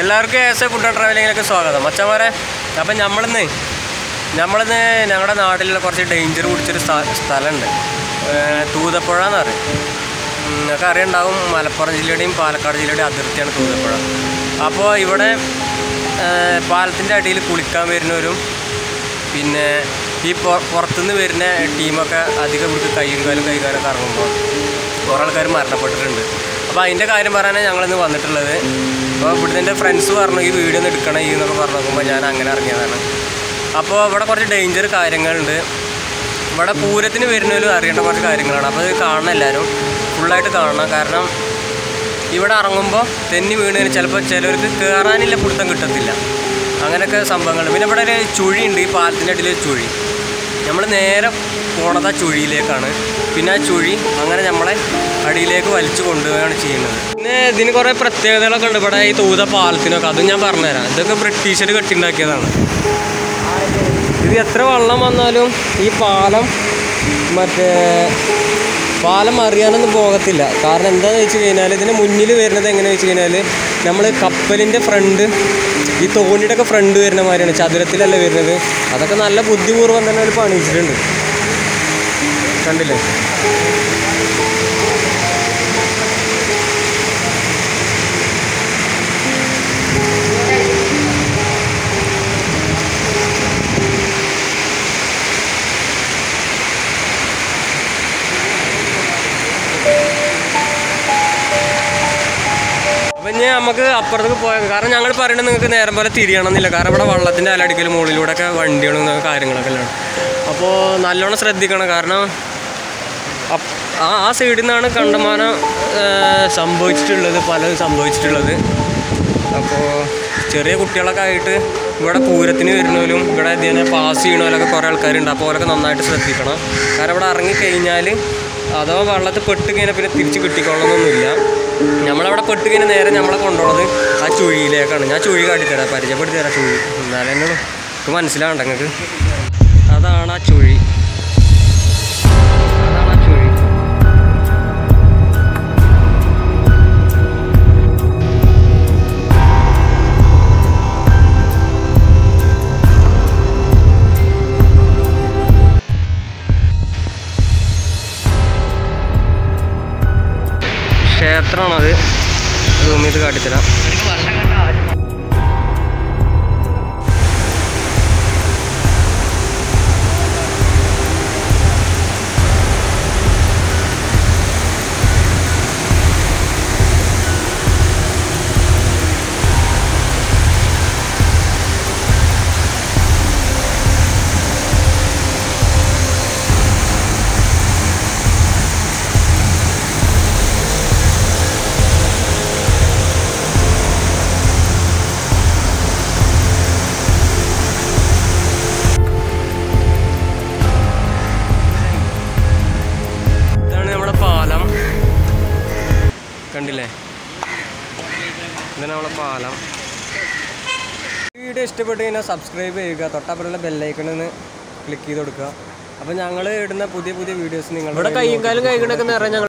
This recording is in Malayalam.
എല്ലാവർക്കും എസ് എ ഫുഡ് ആൻഡ് ട്രാവലിങ്ങിലേക്ക് സ്വാഗതം മച്ചന്മാരെ അപ്പം നമ്മളിന്ന് നമ്മളിന്ന് ഞങ്ങളുടെ നാട്ടിലുള്ള കുറച്ച് ഡേഞ്ചർ പിടിച്ചൊരു സ്ഥ- സ്ഥലമുണ്ട് ഏർ തൂതപ്പുഴ എന്ന് പറയും ഉം, നിങ്ങൾക്ക് അറിയുണ്ടാവും മലപ്പുറം ജില്ലയുടെയും പാലക്കാട് ജില്ലയുടെയും അതിർത്തിയാണ് തൂതപ്പുഴ അപ്പോൾ ഇവിടെ പാലത്തിൻ്റെ അടിയിൽ കുളിക്കാൻ വരുന്നവരും പിന്നെ ഈ പൊ- പുറത്തുനിന്ന് വരുന്ന ടീമൊക്കെ അധികം ഇവിടുത്തെ കൈയും കാലും കൈകാലൊക്കെ ഇറങ്ങുമ്പോൾ കുറേ ആൾക്കാർ മരണപ്പെട്ടിട്ടുണ്ട് അപ്പോൾ അതിൻ്റെ കാര്യം പറയാനാണ് ഞങ്ങളിന്ന് വന്നിട്ടുള്ളത് അപ്പോൾ ഇവിടുത്തെ എൻ്റെ ഫ്രണ്ട്സ് പറഞ്ഞു ഈ വീഡിയോ ഒന്ന് എടുക്കണം ഈ എന്നൊക്കെ പറഞ്ഞു നോക്കുമ്പോൾ ഞാൻ അങ്ങനെ ഇറങ്ങിയതാണ് അപ്പോൾ ഇവിടെ കുറച്ച് ഡേഞ്ചർ കാര്യങ്ങളുണ്ട് ഇവിടെ പൂരത്തിന് വരുന്നവരും അറിയേണ്ട കുറച്ച് കാര്യങ്ങളാണ് അപ്പോൾ ഇത് കാണണം എല്ലാവരും ഫുള്ളായിട്ട് കാണണം കാരണം ഇവിടെ ഇറങ്ങുമ്പോൾ തെന്നി വീണതിന് ചിലപ്പോൾ ചിലവർക്ക് കയറാനില്ല പിടുത്തം കിട്ടത്തില്ല അങ്ങനെയൊക്കെ സംഭവങ്ങളുണ്ട് പിന്നെ ഇവിടെ ഒരു ചുഴിയുണ്ട് ഈ പാലത്തിൻ്റെ അടിയിൽ ഒരു ചുഴി നമ്മൾ നേരെ പോണത് ആ ചുഴിയിലേക്കാണ് പിന്നെ ആ ചുഴി അങ്ങനെ നമ്മളെ അടിയിലേക്ക് വലിച്ചു കൊണ്ടുപോവുകയാണ് ചെയ്യുന്നത് പിന്നെ ഇതിന് കുറേ പ്രത്യേകതകളൊക്കെ ഉണ്ട് ഇവിടെ ഈ തൂത പാലത്തിനൊക്കെ അതും ഞാൻ പറഞ്ഞുതരാം ഇതൊക്കെ ബ്രിട്ടീഷർ കെട്ടിണ്ടാക്കിയതാണ് ഇത് എത്ര വെള്ളം വന്നാലും ഈ പാലം മറ്റേ പാലം അറിയാനൊന്നും പോകത്തില്ല കാരണം എന്താണെന്ന് വെച്ച് കഴിഞ്ഞാൽ ഇതിന് മുന്നിൽ വരുന്നത് എങ്ങനെയാണെന്ന് വെച്ച് കഴിഞ്ഞാൽ നമ്മൾ കപ്പലിൻ്റെ ഫ്രണ്ട് ഈ തോണിയുടെ ഒക്കെ ഫ്രണ്ട് വരുന്ന മാതിരിയാണ് ചതുരത്തിലല്ല വരുന്നത് അതൊക്കെ നല്ല ബുദ്ധിപൂർവ്വം തന്നെ അവർ പണിയിച്ചിട്ടുണ്ട് കണ്ടില്ലേ അപ്പം ഇനി നമുക്ക് അപ്പുറത്തേക്ക് പോയാൽ കാരണം ഞങ്ങൾ പറയുന്നത് നിങ്ങൾക്ക് നേരം പോലെ തിരിയണം എന്നില്ല കാരണം ഇവിടെ വള്ളത്തിൻ്റെ അലടിക്കൽ മുകളിലൂടെ ഒക്കെ വണ്ടികളും ഇതൊക്കെ കാര്യങ്ങളൊക്കെ ഉള്ളതാണ് അപ്പോൾ നല്ലോണം ശ്രദ്ധിക്കണം കാരണം അപ്പ്- ആ ആ സൈഡിൽ നിന്നാണ് കണ്ടമാനം ആ, സംഭവിച്ചിട്ടുള്ളത് പലതും സംഭവിച്ചിട്ടുള്ളത് അപ്പോൾ ചെറിയ കുട്ടികളൊക്കെ ആയിട്ട് ഇവിടെ പൂരത്തിന് വരുന്നവരും ഇവിടെ ഇതിനെ പാസ് ചെയ്യണവരൊക്കെ കുറേ ആൾക്കാരുണ്ട് അപ്പോൾ അവരൊക്കെ നന്നായിട്ട് ശ്രദ്ധിക്കണം കാരണം ഇവിടെ ഇറങ്ങിക്കഴിഞ്ഞാൽ അഥവാ വെള്ളത്തിൽ പെട്ട് കഴിഞ്ഞാൽ പിന്നെ തിരിച്ച് കിട്ടിക്കൊള്ളണമെന്നൊന്നുമില്ല നമ്മളവിടെ പെട്ട് കഴിഞ്ഞാൽ നേരെ നമ്മളെ കൊണ്ടുപോകുന്നത് ആ ചുഴിയിലേക്കാണ് ഞാൻ ചുഴി കാട്ടിത്തരാം പരിചയപ്പെടുത്തി തരാം ചുഴി എന്നാലും എന്നോട് നിങ്ങൾക്ക് മനസ്സിലാവണ്ട നിങ്ങൾക്ക് അതാണ് ആ ചുഴി അതാണ് ആ ചുഴി ക്ഷേത്രമാണത് റൂമിൽ ഇത് കാട്ടിത്തരാം ഇതാണ് നമ്മുടെ പാലം കണ്ടില്ലേ ഇതാണ് നമ്മുടെ പാലം ഈ വീഡിയോ ഇഷ്ടപ്പെട്ട് കഴിഞ്ഞാൽ സബ്സ്ക്രൈബ് ചെയ്യുക തൊട്ടപ്പുറമുള്ള ബെല്ലൈക്കണിന്ന് ക്ലിക്ക് ചെയ്ത് കൊടുക്കുക അപ്പോൾ ഞങ്ങൾ ഇടുന്ന പുതിയ പുതിയ വീഡിയോസ് നിങ്ങൾ ഇവിടെ കയ്യും കാലും കൈകളൊക്കെ നിറഞ്ഞ